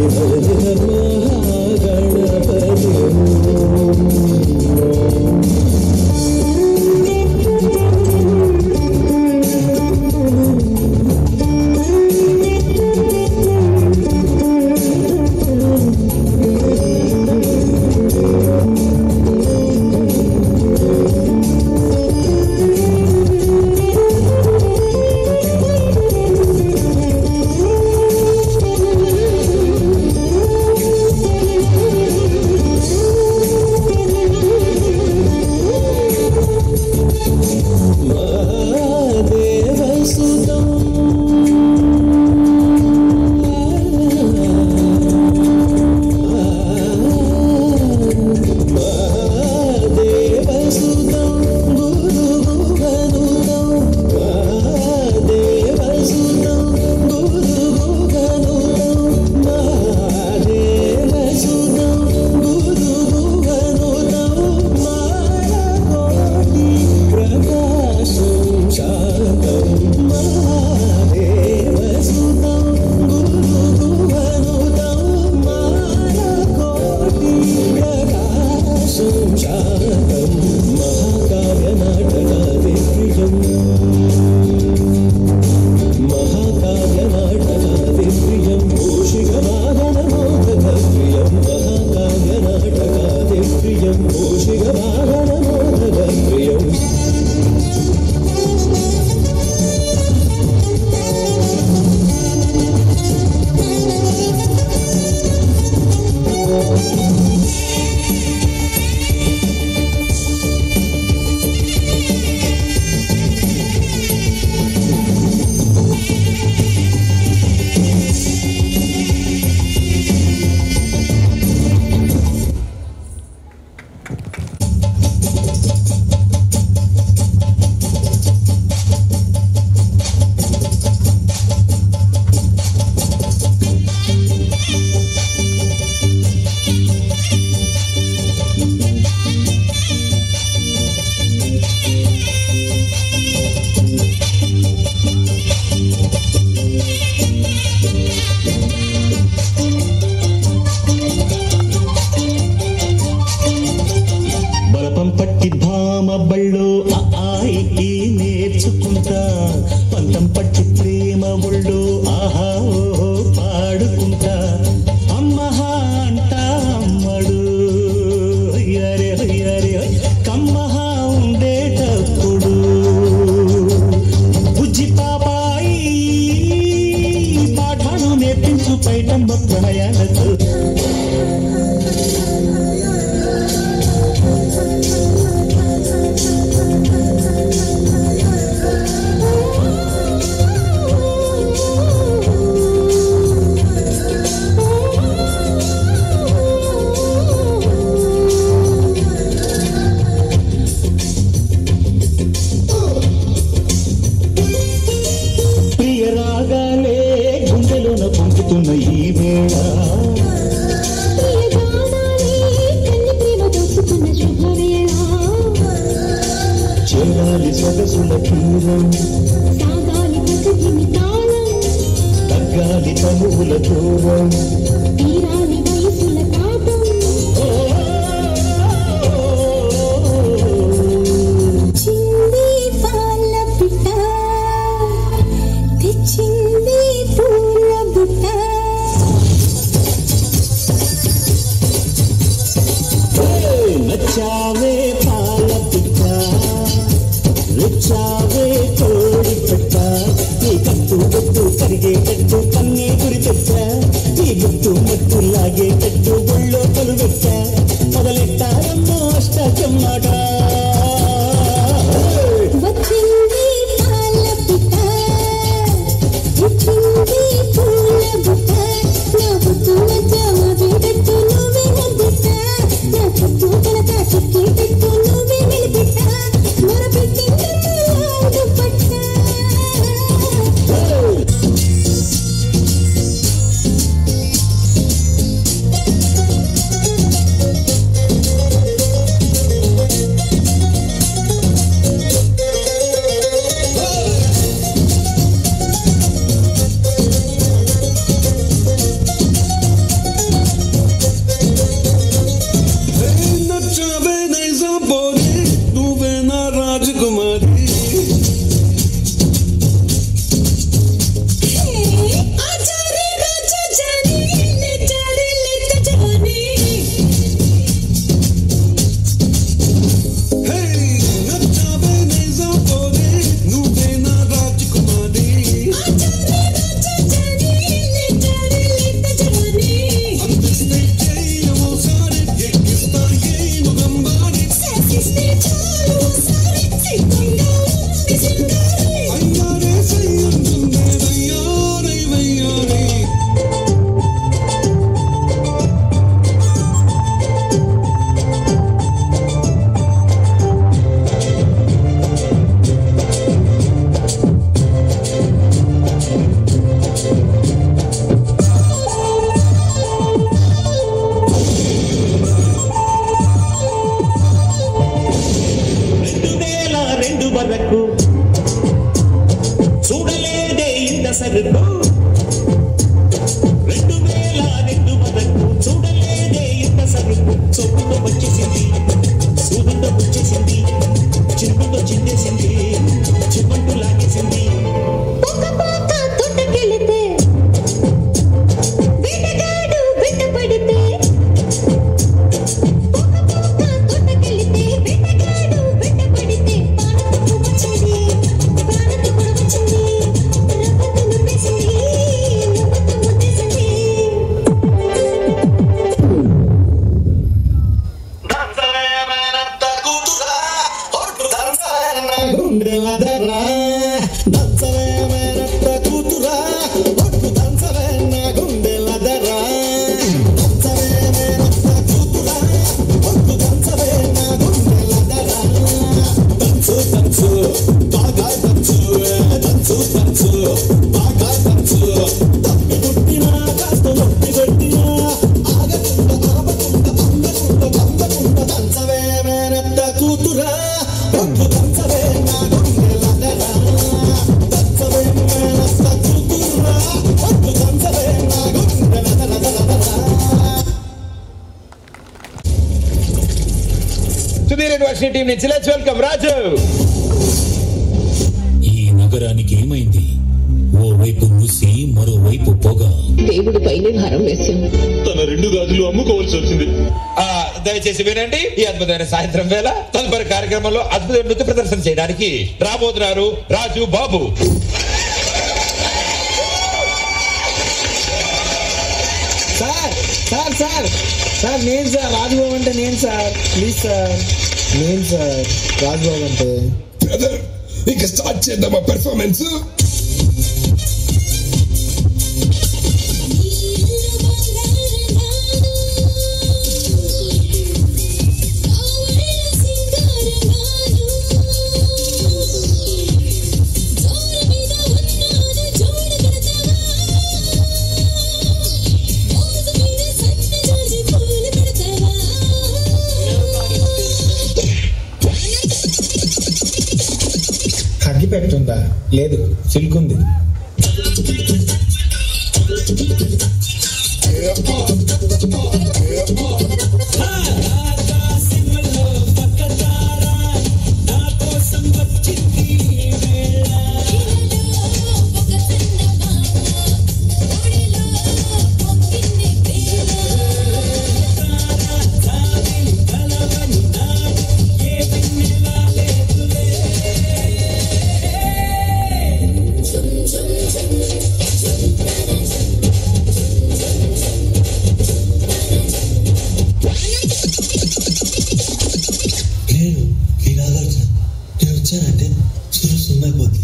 బలపం పట్టి భామ బళ్ళు ఆ ఆయి ఈ నేర్చుకుంటా పంతం పట్టి ప్రేమ ఒళ్ళు ఆహా ఓహో పాడుకుంటా అమ్మహా అంటా అమ్మడు అయ్యరే అయ్యరే కమ్మహా ఉండేటప్పుడు బుజ్జి పాపాయి పాఠాలు నేర్పించు పైటమ్మ ప్రణయాలతో ప్రియ రాగాలే గుండెలోన పొంగుతున్న ఈ వేళ చేరాలి సొగసుల తీరం తగ్గాలి తనువుల దూరం ఓ, తెచ్చింది పూల బుట్ట ఏ, నచ్చావే పాల పిట్ట రుచావే కోడి పెట్ట నీ కట్టు బొట్టు కరిగేటట్టు కన్నే గురి పెట్ట నీ గుట్టు మట్టు లాగేటట్టు ఒళ్ళో కొలువెట్ట మొదలెట్టారమ్మో అష్టచమ్మాట వచ్చింది పాల పిట్ట తెచ్చింది పూల బుట్ట నా బుట్టు నచ్చావా వేడట్టు నువ్వే నవ్వుట్ట నా చుట్టూ కలక చిక్కేటట్టు నువ్వే నిలబెట్ట మొరపెట్టింది దుప్పట్ట ఓ సొప్పుతో వచ్చేసింది సూదితో వచ్చేసింది చిరుపుతో చిందేసింది చిప్పంటూ లాగేసింది పొక్క పొక్క తోటకెళితే వేటగాడు వెంటపడితే పొక్క పొక్క తోటకెళితే వేటగాడు వెంటపడితే పానకు వచ్చింది ప్రాణకు వచ్చింది రవ్వకు నువ్వేసింది నువ్వుకు ముద్దేసింది గుండెల ధర దంచవే మేనత్త కూతురా ఒట్టు దంచవే నా గుండెల ధర దంచవే మేనత్త కూతురా ఒట్టు దంచవే నా గుండెల ధర దంచు దంచు బాగా దంచు దంచు దంచు బాగా దంచు తప్పి పుట్టినా కాస్త నొప్పి పెట్టినా ఆగకుండా ఆపకుండా అందకుండా పంపకుండా దంచవే మేనత్త కూతురా ఒట్టు దంచవే నా గుండెల ధర దంచవే మేనత్త కూతురా ఒట్టు దంచవే నా గుండెల ధర ధర ధర సుధీర్ యూనివర్సిటీ టీం నుంచి లెట్స్ వెల్కమ్ రాజు ఈ నగరానికి ఏమైంది ఓవైపు మూసి మరోవైపు పొగ దేవుడి పైనే భారం వేశాం తన రెండు గాజులు అమ్ముకోవాల్సి వచ్చింది ఆ, దయచేసి వినండి ఈ అద్భుతమైన సాయంత్రం వేళ తదుపరి కార్యక్రమంలో అద్భుతమైన నృత్య ప్రదర్శన చేయడానికి రాబోతున్నారు Raju Babu sir sir sir sir నేను సార్ రాజుబాబు అంటే నేను సార్ ప్లీజ్ సార్ నేను సార్ రాజుబాబు అంటే బ్రదర్ ఇక స్టార్ట్ చేద్దామా పెర్ఫార్మెన్స్ అగ్గి పెట్టుందా లేదు సిల్క్ ఉంది నేను ఈ నాగార్జున నేను వచ్చానంటే సురు సుమ్మైపోద్ది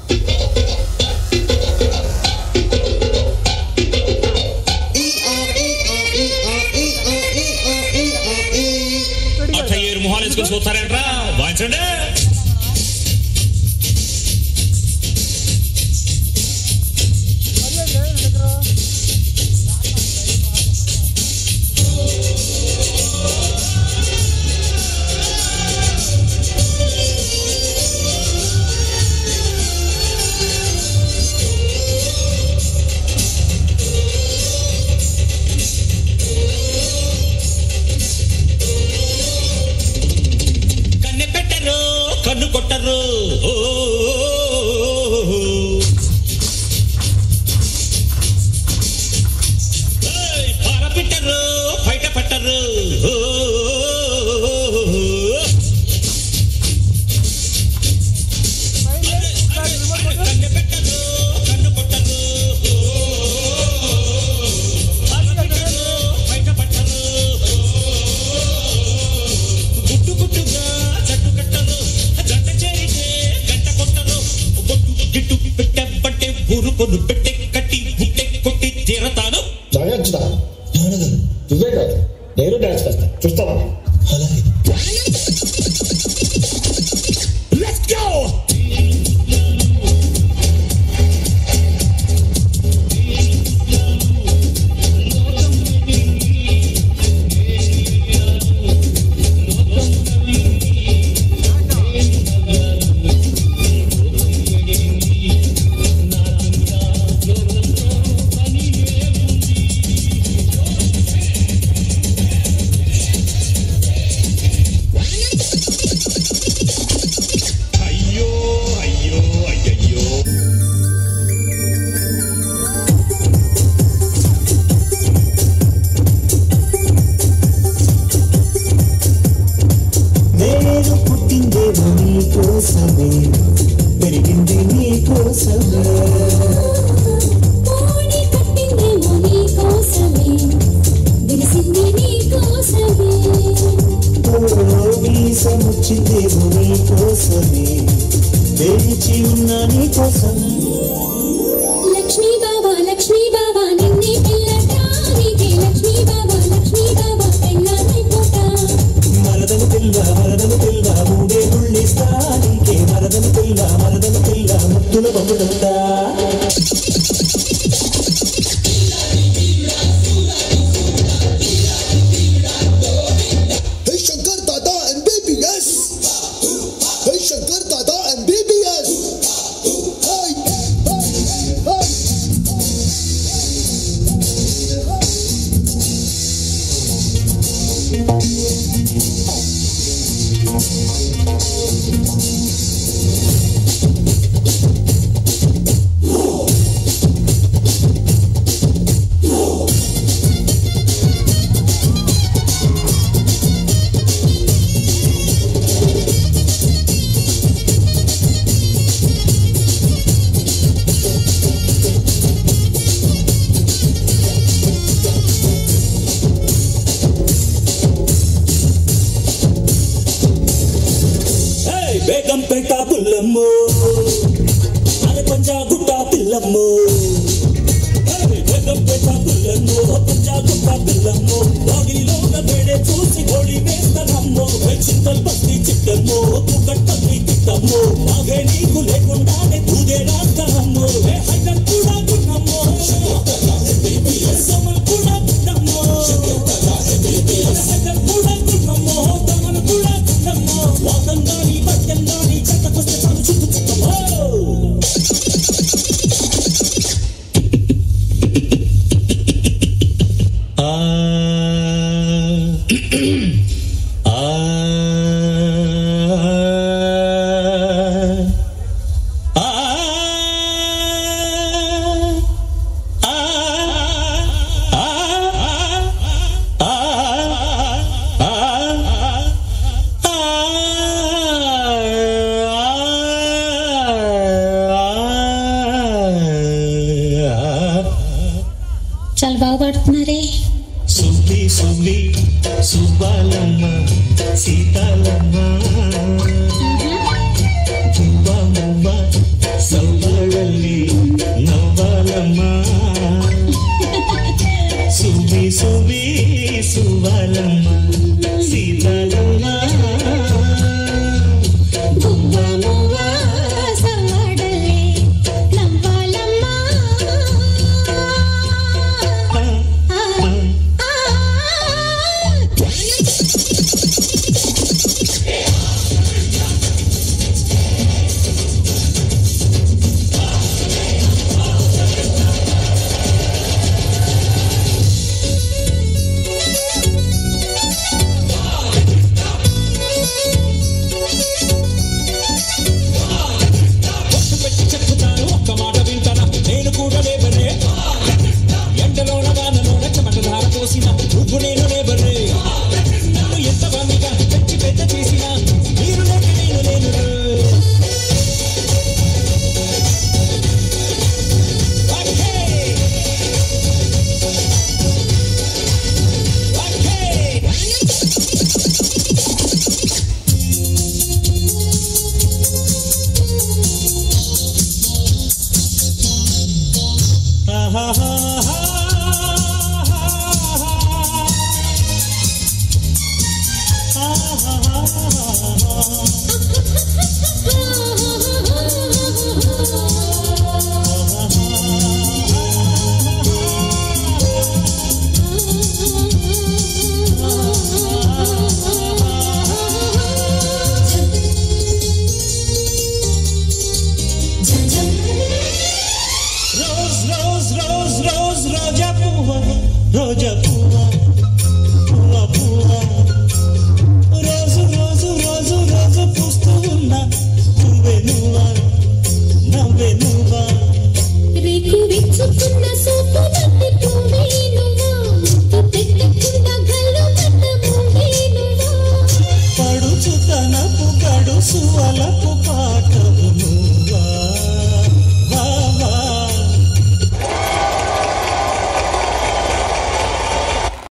అట్ట ఏరు మొహాలు వేసుకొని చూస్తారేంట్రా వాయించండి కన్నె పెట్టరు కన్ను కొట్టరు ఓ, ఏయ్, పార పెట్టరు బయట పట్టరు ఓ, కన్నె పెట్టరు కన్ను కొట్టరు పార పెట్టరు బయట పట్టరు గుట్టు గుట్టుగా జట్టు కట్టరు జంట చేరితే గంట కొట్టరు బొట్టు గిట్టు పెట్టబట్టే ఊరుకొను పెట్టే కట్టి గుట్టే కొట్టి తీరతాను నాగార్జున నాన్నగారు నువ్వే కాదు నేను డాన్స్ చేస్తా చూస్తావా అలాగే లెట్స్ గో బుల్లమ్మో అరే పంజా గుట్ట పిల్లమ్మో అరే పెద్ద పెద్ద బుల్లమ్మో పంజా గుట్ట పిల్లమ్మో వాడిలో వేడే చూసి గోళి వేస్తానమ్మో చింతల్ పత్తి చిట్టమ్మో పుగట్టమ్మి తిట్టమ్మో బాగే నీకు లేకుండానే దూదే రాస్తానమ్మో ఏ హైదర్ కూడా గున్నమ్మో సమల్ కూడా గున్నమ్మో హైదర్ కూడా గున్నమ్మో తమన్ కూడా గున్నమ్మో వాతంగాని పట్టంగాని చెత్తకొస్తే చాలు చుట్టు చుట్టమ్మో ఆ ఆ చాలా బాగా పాడుతున్నారే సుబ్బి సుబ్బి సుబ్బాలమ్మ సీతాలమ్మ తువ్వ మువ్వ సవ్వళ్ళಲ್ಲಿ నవ్వాలమ్మ సుబ్బి సుబ్బి సువ్వాలమ్మ సీతాలమ్మ గువ్వ మువ్వ సవ్వడలే నవ్వాలమ్మ. ఆ, ఆ, ఆ. ఒట్టు పెట్టి చెప్పుతాను ఒక్క మాట వింటానా నేను కూడా లేబరే ఎండలోన వానలోన చెమట ధార పోసిన నువ్వు నేను లేబరే నన్ను ఎంత బాగా పెట్టి పెద్ద చేసిన మీరు లేక నేను లేను రోజ్ రోజ్ రోజ్ రోజ్ రోజా పువ్వ రోజా పువ్వ పువ్వ పువ్వ రోజు రోజు రోజు రోజు పూస్తూ ఉన్న పువ్వే నువ్వా నవ్వే నువ్వా రేకు విచ్చుకున్న సోపు నవ్వి పువ్వే నువ్వా. ముద్దు పెట్టకున్న గల్లు కన్న పువ్వే నువ్వా. పడుచు తనపు గడుసు అలపు పాట